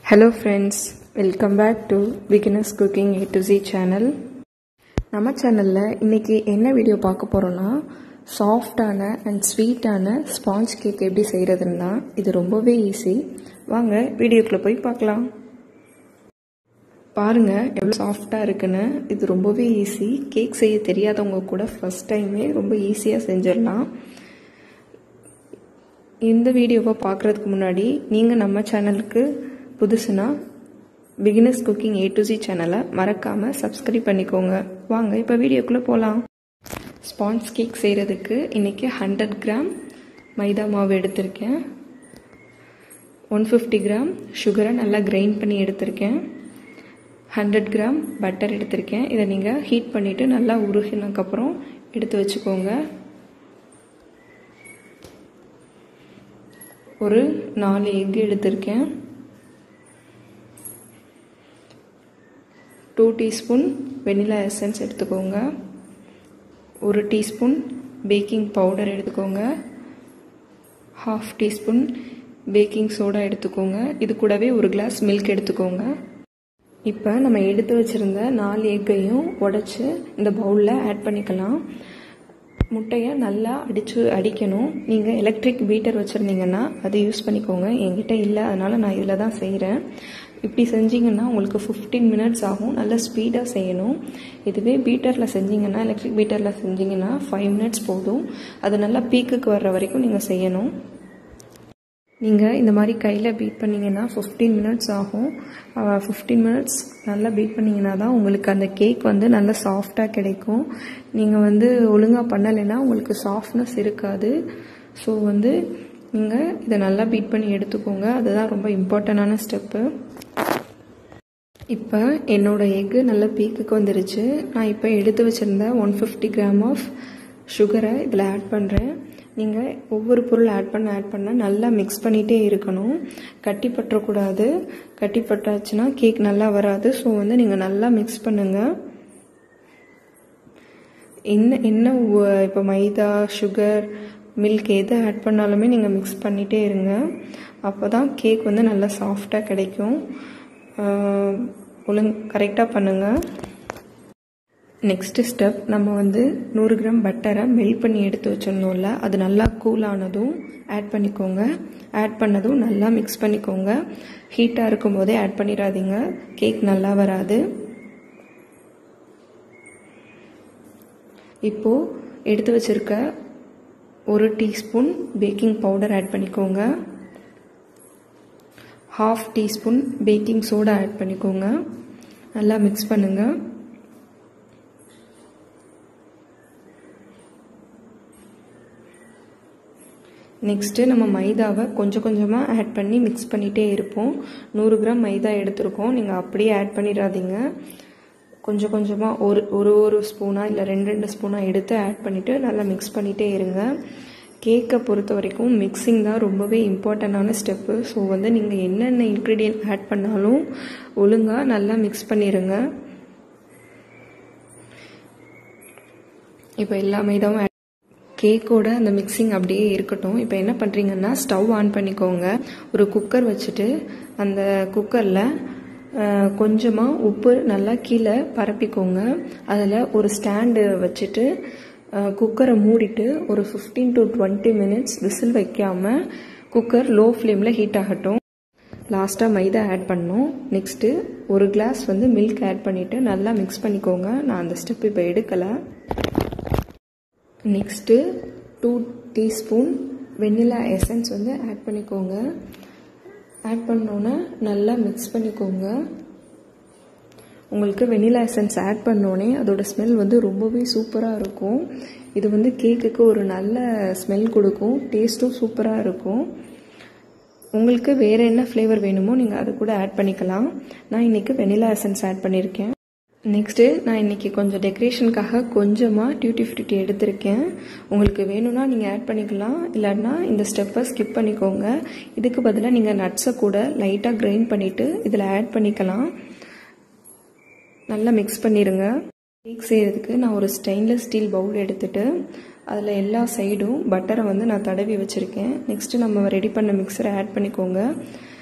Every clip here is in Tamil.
hello friends welcome back to beginners cooking A to Z channel நம்ம சேனலில் இன்றைக்கி என்ன வீடியோ பார்க்க போகிறோன்னா சாஃப்டான அண்ட் ஸ்வீட்டான ஸ்பாஞ்ச் கேக் எப்படி செய்கிறதுன்னு தான் இது ரொம்பவே ஈஸி வாங்க வீடியோக்குள்ளே போய் பார்க்கலாம் பாருங்கள் எவ்வளோ சாஃப்டாக இருக்குன்னு இது ரொம்பவே ஈஸி கேக் செய்ய தெரியாதவங்க கூட ஃபஸ்ட் டைமே ரொம்ப ஈஸியாக செஞ்சிடலாம் இந்த வீடியோவை பார்க்குறதுக்கு முன்னாடி நீங்கள் நம்ம சேனலுக்கு புதுசுனா beginners cooking A to Z சேனலை மறக்காமல் சப்ஸ்கிரைப் பண்ணிக்கோங்க வாங்க இப்போ வீடியோக்குள்ளே போகலாம் ஸ்பான்ஸ் கேக் செய்கிறதுக்கு இன்றைக்கி ஹண்ட்ரட் கிராம் மைதா மாவு எடுத்திருக்கேன் ஒன் ஃபிஃப்டி கிராம் சுகரை நல்லா கிரைண்ட் பண்ணி எடுத்திருக்கேன் ஹண்ட்ரட் கிராம் பட்டர் எடுத்திருக்கேன் இதை நீங்கள் ஹீட் பண்ணிவிட்டு நல்லா உருகினதுக்கப்புறம் எடுத்து வச்சுக்கோங்க ஒரு நாலு எக் எடுத்திருக்கேன் டூ டீஸ்பூன் வெனிலா எசன்ஸ் எடுத்துக்கோங்க ஒரு டீஸ்பூன் பேக்கிங் பவுடர் எடுத்துக்கோங்க ஹாஃப் டீஸ்பூன் பேக்கிங் சோடா எடுத்துக்கோங்க இது கூடவே ஒரு கிளாஸ் மில்க் எடுத்துக்கோங்க இப்போ நம்ம எடுத்து வச்சுருந்த நாலு எக்கையும் உடச்சி இந்த பவுலில் ஆட் பண்ணிக்கலாம் முட்டையை நல்லா அடித்து அடிக்கணும் நீங்கள் எலக்ட்ரிக் பீட்டர் வச்சுருந்தீங்கன்னா அதை யூஸ் பண்ணிக்கோங்க என்கிட்ட இல்லை அதனால் நான் இதில் தான் செய்கிறேன் இப்படி செஞ்சிங்கன்னா உங்களுக்கு ஃபிஃப்டீன் மினிட்ஸ் ஆகும் நல்லா ஸ்பீடாக செய்யணும் இதுவே பீட்டரில் செஞ்சிங்கன்னா எலக்ட்ரிக் பீட்டரில் செஞ்சிங்கன்னா ஃபைவ் மினிட்ஸ் போதும் அது நல்லா பீக்குக்கு வர்ற வரைக்கும் நீங்கள் செய்யணும் நீங்கள் இந்த மாதிரி கையில் பீட் பண்ணிங்கன்னா ஃபிஃப்டீன் மினிட்ஸ் ஆகும் ஃபிஃப்டீன் மினிட்ஸ் நல்லா பீட் பண்ணிங்கன்னா தான் உங்களுக்கு அந்த கேக் வந்து நல்லா சாஃப்டாக கிடைக்கும் நீங்கள் வந்து ஒழுங்காக பண்ணலைன்னா உங்களுக்கு சாஃப்ட்னஸ் இருக்காது ஸோ வந்து நீங்கள் இதை நல்லா பீட் பண்ணி எடுத்துக்கோங்க அதுதான் ரொம்ப இம்பார்ட்டண்டான ஸ்டெப்பு இப்போ என்னோடய எக்கு நல்ல பீக்குக்கு வந்துருச்சு நான் இப்போ எடுத்து வச்சுருந்த ஒன் ஃபிஃப்டி கிராம் ஆஃப் சுகரை இதில் ஆட் பண்ணுறேன் நீங்கள் ஒவ்வொரு பொருள் ஆட் பண்ண ஆட் பண்ண நல்லா மிக்ஸ் பண்ணிகிட்டே இருக்கணும் கட்டி பற்றக்கூடாது கட்டி பட்டாச்சுன்னா கேக் நல்லா வராது ஸோ வந்து நீங்கள் நல்லா மிக்ஸ் பண்ணுங்கள் என்ன என்ன இப்போ மைதா சுகர் மில்க் எது ஆட் பண்ணாலுமே நீங்கள் மிக்ஸ் பண்ணிகிட்டே இருங்க அப்போ தான் கேக் வந்து நல்லா சாஃப்டாக கிடைக்கும் ஒழுங்கு கரெக்டாக பண்ணுங்கள் நெக்ஸ்ட்டு ஸ்டெப் நம்ம வந்து நூறு கிராம் பட்டரை மெல்ட் பண்ணி எடுத்து வச்சிருந்தோம்ல அது நல்லா கூல் ஆனதும் ஆட் பண்ணிக்கோங்க ஆட் பண்ணதும் நல்லா மிக்ஸ் பண்ணிக்கோங்க ஹீட்டாக இருக்கும் போதே ஆட் பண்ணிடாதீங்க கேக் நல்லா வராது இப்போது எடுத்து வச்சுருக்க ஒரு டீஸ்பூன் பேக்கிங் பவுடர் ஆட் பண்ணிக்கோங்க half teaspoon baking soda add பண்ணிக்கோங்க நல்லா மிக்ஸ் பண்ணுங்கள் நெக்ஸ்ட்டு நம்ம மைதாவை கொஞ்சம் கொஞ்சமாக ஆட் பண்ணி மிக்ஸ் பண்ணிகிட்டே இருப்போம் நூறு கிராம் மைதா எடுத்திருக்கோம் நீங்கள் அப்படியே ஆட் பண்ணிடாதீங்க கொஞ்சம் கொஞ்சமாக ஒரு ஒரு ஒரு ஸ்பூனாக இல்லை ரெண்டு ரெண்டு ஸ்பூனாக எடுத்து ஆட் பண்ணிவிட்டு நல்லா மிக்ஸ் பண்ணிகிட்டே இருங்க கேக்கை பொறுத்த வரைக்கும் மிக்சிங் தான் ரொம்பவே இம்பார்ட்டண்டான ஸ்டெப்பு ஸோ வந்து நீங்கள் என்னென்ன இன்க்ரீடியன்ட் ஆட் பண்ணாலும் ஒழுங்காக நல்லா மிக்ஸ் பண்ணிடுங்க இப்போ எல்லா மைதாவும் கேக்கோட அந்த மிக்சிங் அப்படியே இருக்கட்டும் இப்போ என்ன பண்ணுறீங்கன்னா ஸ்டவ் ஆன் பண்ணிக்கோங்க ஒரு குக்கர் வச்சுட்டு அந்த குக்கரில் கொஞ்சமாக உப்பு நல்லா கீழே பரப்பிக்கோங்க அதில் ஒரு ஸ்டாண்டு வச்சுட்டு குக்கரை மூடிட்டு ஒரு fifteen to twenty minutes whistle வைக்காமல் குக்கர் லோ ஃப்ளேமில் ஹீட் ஆகட்டும் லாஸ்ட்டாக மைதா ஆட் பண்ணோம் நெக்ஸ்ட்டு ஒரு கிளாஸ் வந்து மில்க் ஆட் பண்ணிவிட்டு நல்லா மிக்ஸ் பண்ணிக்கோங்க நான் அந்த ஸ்டெப் இப்போ எடுக்கலை next two teaspoon vanilla essence வந்து ஆட் பண்ணிக்கோங்க ஆட் பண்ணோன்னே நல்லா மிக்ஸ் பண்ணிக்கோங்க உங்களுக்கு வெனிலா எசன்ஸ் ஆட் பண்ணோடனே அதோட ஸ்மெல் வந்து ரொம்பவே சூப்பராக இருக்கும் இது வந்து கேக்குக்கு ஒரு நல்ல ஸ்மெல் கொடுக்கும் டேஸ்ட்டும் சூப்பராக இருக்கும் உங்களுக்கு வேறு என்ன ஃப்ளேவர் வேணுமோ நீங்கள் அதை கூட ஆட் பண்ணிக்கலாம் நான் இன்றைக்கி வெனிலா எசன்ஸ் ஆட் பண்ணியிருக்கேன் நெக்ஸ்ட்டு நான் இன்றைக்கி கொஞ்சம் டெக்கரேஷனுக்காக கொஞ்சமாக டியூட்டி ஃப்ரூட்டி எடுத்திருக்கேன் உங்களுக்கு வேணும்னா நீங்கள் ஆட் பண்ணிக்கலாம் இல்லைன்னா இந்த ஸ்டெப்பை ஸ்கிப் பண்ணிக்கோங்க இதுக்கு பதிலாக நீங்கள் நட்ஸை கூட லைட்டாக கிரைண்ட் பண்ணிவிட்டு இதில் ஆட் பண்ணிக்கலாம் நல்லா மிக்ஸ் பண்ணிடுங்க கேக் செய்கிறதுக்கு நான் ஒரு ஸ்டெயின்லெஸ் ஸ்டீல் பவுல் எடுத்துகிட்டு அதில் எல்லா சைடும் பட்டரை வந்து நான் தடவி வச்சுருக்கேன் நெக்ஸ்ட்டு நம்ம ரெடி பண்ண மிக்சரை ஆட் பண்ணிக்கோங்க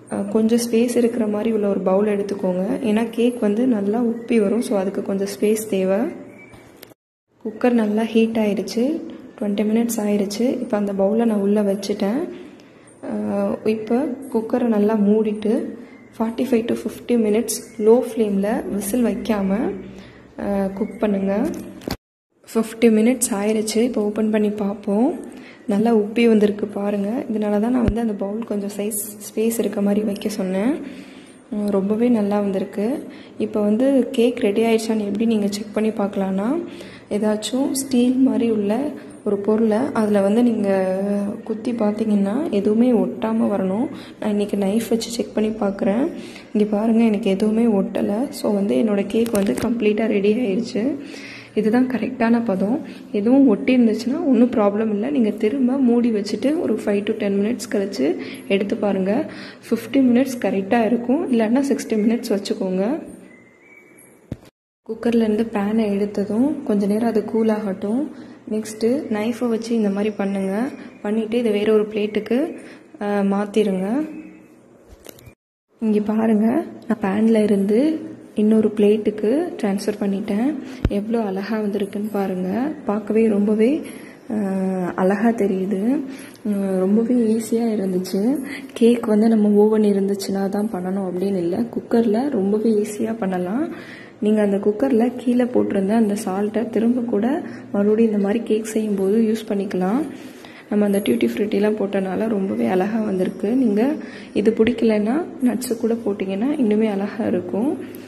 கொஞ்சம் ஸ்பேஸ் இருக்கிற மாதிரி உள்ள ஒரு பவுல் எடுத்துக்கோங்க ஏன்னா கேக் வந்து நல்லா உப்பி வரும் ஸோ அதுக்கு கொஞ்சம் ஸ்பேஸ் தேவை குக்கர் நல்லா ஹீட் ஆயிடுச்சு டுவெண்ட்டி மினிட்ஸ் ஆயிடுச்சு இப்போ அந்த பவுலை நான் உள்ளே வச்சுட்டேன் இப்போ குக்கரை நல்லா மூடிட்டு forty five to fifty minutes low ஃப்ளேமில் விசில் வைக்காமல் குக் பண்ணுங்கள் ஃபிஃப்டி மினிட்ஸ் ஆயிடுச்சு இப்போ ஓப்பன் பண்ணி பார்ப்போம் நல்லா உப்பி வந்திருக்கு பாருங்கள் இதனால தான் நான் வந்து அந்த பவுல் கொஞ்சம் சைஸ் ஸ்பேஸ் இருக்க மாதிரி வைக்க சொன்னேன் ரொம்பவே நல்லா வந்திருக்கு இப்போ வந்து கேக் ரெடி ஆயிடுச்சான்னு எப்படி நீங்கள் செக் பண்ணி பார்க்கலான்னா ஏதாச்சும் ஸ்டீல் மாதிரி உள்ள ஒரு பொருளை அதில் வந்து நீங்கள் குத்தி பார்த்தீங்கன்னா எதுவுமே ஒட்டாமல் வரணும் நான் இன்றைக்கி நைஃப் வச்சு செக் பண்ணி பார்க்குறேன் இங்கே பாருங்கள் எனக்கு எதுவுமே ஒட்டலை ஸோ வந்து என்னோடய கேக் வந்து கம்ப்ளீட்டாக ரெடி ஆயிடுச்சு இதுதான் கரெக்டான பதம் எதுவும் ஒட்டி இருந்துச்சுன்னா ஒன்றும் ப்ராப்ளம் இல்லை நீங்கள் திரும்ப மூடி வச்சுட்டு ஒரு ஃபைவ் டு டென் மினிட்ஸ் கழித்து எடுத்து பாருங்கள் ஃபிஃப்டி மினிட்ஸ் கரெக்டாக இருக்கும் இல்லைன்னா சிக்ஸ்டி மினிட்ஸ் வச்சுக்கோங்க குக்கர்லேருந்து பேனை எடுத்ததும் கொஞ்ச நேரம் அது கூல் ஆகட்டும் நெக்ஸ்ட்டு நைஃபை வச்சு இந்த மாதிரி பண்ணுங்கள் பண்ணிவிட்டு இதை வேறு ஒரு பிளேட்டுக்கு மாற்றிடுங்க இங்கே பாருங்கள் நான் பேனில் இருந்து இன்னொரு பிளேட்டுக்கு ட்ரான்ஸ்ஃபர் பண்ணிட்டேன் எவ்வளோ அழகாக வந்திருக்குன்னு பாருங்கள் பார்க்கவே ரொம்பவே அழகாக தெரியுது ரொம்பவே ஈஸியாக இருந்துச்சு கேக் வந்து நம்ம ஓவன் இருந்துச்சுன்னா தான் பண்ணணும் அப்படின்னு இல்லை குக்கரில் ரொம்பவே ஈஸியாக பண்ணலாம் நீங்கள் அந்த குக்கரில் கீழே போட்டிருந்த அந்த சால்ட்டை திரும்ப கூட மறுபடியும் இந்த மாதிரி கேக் செய்யும்போது யூஸ் பண்ணிக்கலாம் நம்ம அந்த டியூட்டி ஃப்ரூட்டிலாம் போட்டனால ரொம்பவே அழகாக வந்திருக்கு நீங்கள் இது பிடிக்கலன்னா நட்ஸு கூட போட்டிங்கன்னா இன்னுமே அழகாக இருக்கும்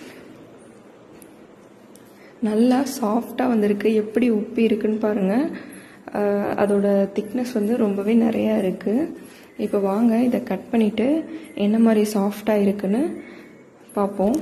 நல்லா சாஃப்டாக வந்திருக்கு எப்படி உப்பி இருக்குன்னு பாருங்கள் அதோட திக்னஸ் வந்து ரொம்பவே நிறையா இருக்குது இப்போ வாங்க இதை கட் பண்ணிவிட்டு என்ன மாதிரி சாஃப்டாக இருக்குன்னு பார்ப்போம்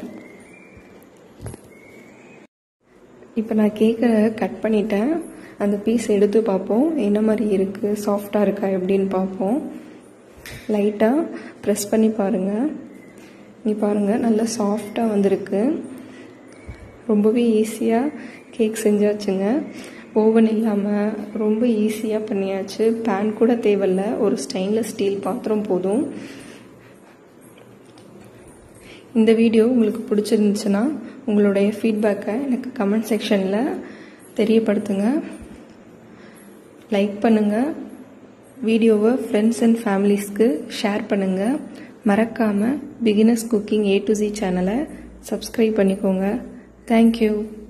இப்போ நான் கேக்கை கட் பண்ணிட்டேன் அந்த பீஸ் எடுத்து பார்ப்போம் என்ன மாதிரி இருக்குது சாஃப்டாக இருக்கா எப்படின்னு பார்ப்போம் லைட்டாக ப்ரெஸ் பண்ணி பாருங்கள் நீ பாருங்கள் நல்லா சாஃப்டாக வந்திருக்கு ரொம்பவே ஈஸியாக கேக் செஞ்சாச்சுங்க ஓவன் இல்லாமல் ரொம்ப ஈஸியாக பண்ணியாச்சு பேன் கூட தேவையில்ல ஒரு ஸ்டெயின்லெஸ் ஸ்டீல் பாத்திரம் போதும் இந்த வீடியோ உங்களுக்கு பிடிச்சிருந்துச்சுன்னா உங்களுடைய ஃபீட்பேக்கை எனக்கு கமெண்ட் செக்ஷனில் தெரியப்படுத்துங்க லைக் பண்ணுங்கள் வீடியோவை ஃப்ரெண்ட்ஸ் அண்ட் ஃபேமிலிஸ்க்கு ஷேர் பண்ணுங்கள் மறக்காமல் beginners cooking A to Z சேனலை சப்ஸ்கிரைப் பண்ணிக்கோங்க தேங்க்யூ